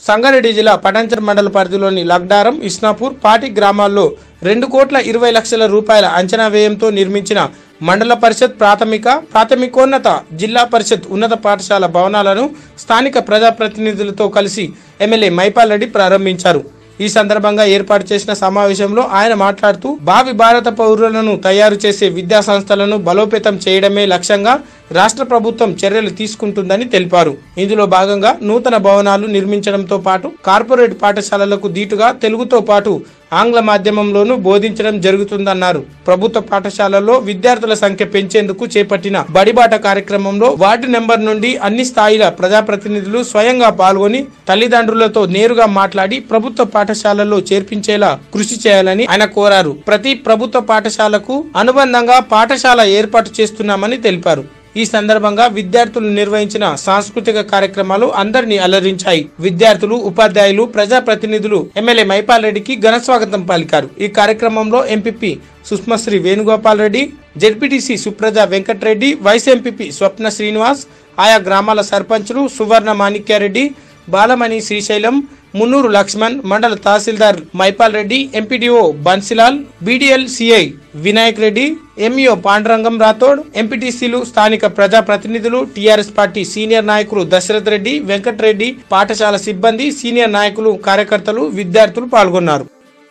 సంగారెడ్డి జిల్లా పటాంచర్ మండల పరిధిలోని లగ్డారం ఇస్నాపూర్ పాటి గ్రామాల్లో రెండు కోట్ల ఇరవై లక్షల రూపాయల అంచనా వ్యయంతో నిర్మించిన మండల పరిషత్ ప్రాథమిక ప్రాథమికోన్నత జిల్లా పరిషత్ ఉన్నత పాఠశాల భవనాలను స్థానిక ప్రజాప్రతినిధులతో కలిసి ఎమ్మెల్యే మైపాల్ రెడ్డి ప్రారంభించారు ఈ సందర్భంగా ఏర్పాటు చేసిన సమావేశంలో ఆయన మాట్లాడుతూ భావి భారత పౌరులను తయారు చేసే విద్యా సంస్థలను బలోపేతం చేయడమే లక్ష్యంగా రాష్ట్ర ప్రభుత్వం చర్యలు తీసుకుంటుందని తెలిపారు ఇందులో భాగంగా నూతన భవనాలు నిర్మించడంతో పాటు కార్పొరేట్ పాఠశాలలకు దీటుగా తెలుగుతో పాటు ఆంగ్ల మాధ్యమంలోనూ బోధించడం జరుగుతుందన్నారు ప్రభుత్వ పాఠశాలల్లో విద్యార్థుల సంఖ్య పెంచేందుకు చేపట్టిన బడిబాట కార్యక్రమంలో వార్డు నెంబర్ నుండి అన్ని స్థాయిల ప్రజాప్రతినిధులు స్వయంగా పాల్గొని తల్లిదండ్రులతో నేరుగా మాట్లాడి ప్రభుత్వ పాఠశాలల్లో చేర్పించేలా కృషి చేయాలని ఆయన కోరారు ప్రతి ప్రభుత్వ పాఠశాలకు అనుబంధంగా పాఠశాల ఏర్పాటు చేస్తున్నామని తెలిపారు ఈ సందర్భంగా విద్యార్థులు నిర్వహించిన సాంస్కృతిక కార్యక్రమాలు అందరినీ అలరించాయి విద్యార్థులు ఉపాధ్యాయులు ప్రజాప్రతినిధులు ఎమ్మెల్యే మైపాల్ రెడ్డికి ఘన స్వాగతం పలికారు ఈ కార్యక్రమంలో MPP Sushmasri Venugopal Reddy ZPTC Supraja Venkata Reddy vice MPP Swapna Srinivas ఆయా గ్రామాల సర్పంచులు సువర్ణ మాణిక్యారెడ్డి బాలమణి శ్రీశైలం మున్నూరు లక్ష్మణ్ మండల తహసీల్దార్ Maipal Reddy MPDO Bansilal BDL CI Vinayak Reddy MEO Pandurangam Rathod ఎంపీటీసీలు స్థానిక ప్రజాప్రతినిధులు టీఆర్ఎస్ పార్టీ సీనియర్ నాయకులు దశరథ్ రెడ్డి వెంకటరెడ్డి పాఠశాల సిబ్బంది సీనియర్ నాయకులు కార్యకర్తలు విద్యార్థులు పాల్గొన్నారు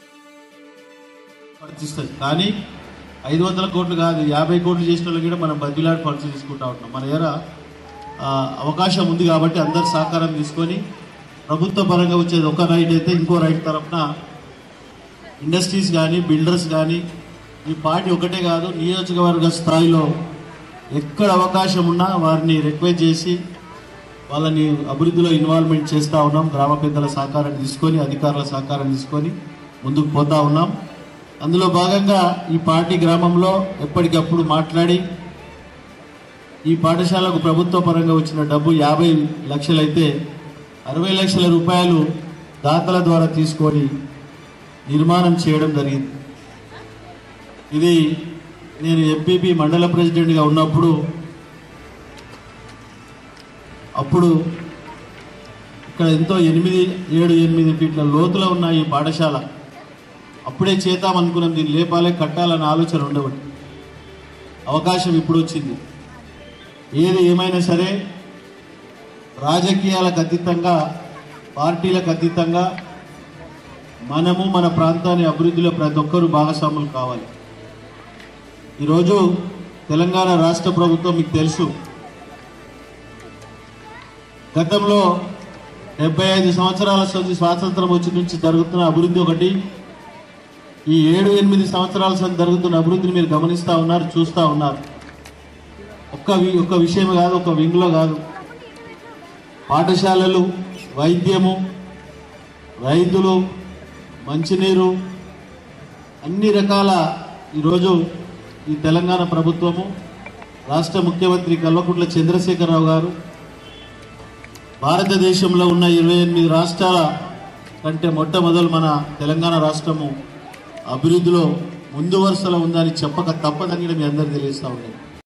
పరిచిస్తుంది కానీ ఐదు వందల కోట్లు కాదు యాభై కోట్లు చేసిన వాళ్ళు కూడా మనం బదిలాడి ఖర్చు తీసుకుంటా ఉంటున్నాం మన దగ్గర ఆ, అవకాశం ఉంది కాబట్టి అందరు సహకారం తీసుకొని ప్రభుత్వ పరంగా వచ్చేది ఒక రైట్ అయితే ఇంకో రైట్ తరఫున ఇండస్ట్రీస్ కానీ బిల్డర్స్ కానీ ఈ పార్టీ ఒకటే కాదు నియోజకవర్గ స్థాయిలో ఎక్కడ అవకాశం ఉన్నా వారిని రిక్వెస్ట్ చేసి వాళ్ళని అభివృద్ధిలో ఇన్వాల్వ్మెంట్ చేస్తూ ఉన్నాం గ్రామ పెద్దల సహకారం తీసుకొని అధికారుల సహకారం తీసుకొని ముందుకు పోతా ఉన్నాం అందులో భాగంగా ఈ పార్టీ గ్రామంలో ఎప్పటికప్పుడు మాట్లాడి ఈ పాఠశాలకు ప్రభుత్వ పరంగా వచ్చిన డబ్బు యాభై లక్షలైతే అరవై లక్షల రూపాయలు దాతల ద్వారా తీసుకొని నిర్మాణం చేయడం జరిగింది ఇది నేను ఎంపీపీ మండల ప్రెసిడెంట్గా ఉన్నప్పుడు అప్పుడు ఇక్కడ ఎంతో ఎనిమిది ఏడు ఎనిమిది ఫీట్ల లోతులో ఉన్న ఈ పాఠశాల అప్పుడే చేద్దాం అనుకున్నాం దీన్ని లేపాలే కట్టాలన్న ఆలోచన ఉండబట్టి అవకాశం ఇప్పుడు వచ్చింది ఏది ఏమైనా సరే రాజకీయాలకు అతీతంగా పార్టీలకు అతీతంగా మనము మన ప్రాంతాన్ని అభివృద్ధిలో ప్రతి ఒక్కరూ భాగస్వాములు కావాలి ఈరోజు తెలంగాణ రాష్ట్ర ప్రభుత్వం మీకు తెలుసు గతంలో డెబ్బై ఐదు సంవత్సరాల సంది స్వాతంత్రం వచ్చి నుంచి జరుగుతున్న అభివృద్ధి ఒకటి ఈ ఏడు ఎనిమిది సంవత్సరాల సంది జరుగుతున్న అభివృద్ధిని మీరు గమనిస్తూ ఉన్నారు చూస్తూ ఉన్నారు ఒక్క వి- ఒక్క విషయం కాదు ఒక వింగ్లో కాదు పాఠశాలలు వైద్యము రైతులు మంచినీరు అన్ని రకాల ఈరోజు ఈ తెలంగాణ ప్రభుత్వము రాష్ట్ర ముఖ్యమంత్రి కల్వకుంట్ల చంద్రశేఖరరావు గారు భారతదేశంలో ఉన్న ఇరవై ఎనిమిది రాష్ట్రాల కంటే మొట్టమొదలు మన తెలంగాణ రాష్ట్రము అభివృద్ధిలో ముందు వరుసలో ఉందని చెప్పక తప్పదని కూడా మీ అందరికీ తెలియజేస్తా ఉన్నాను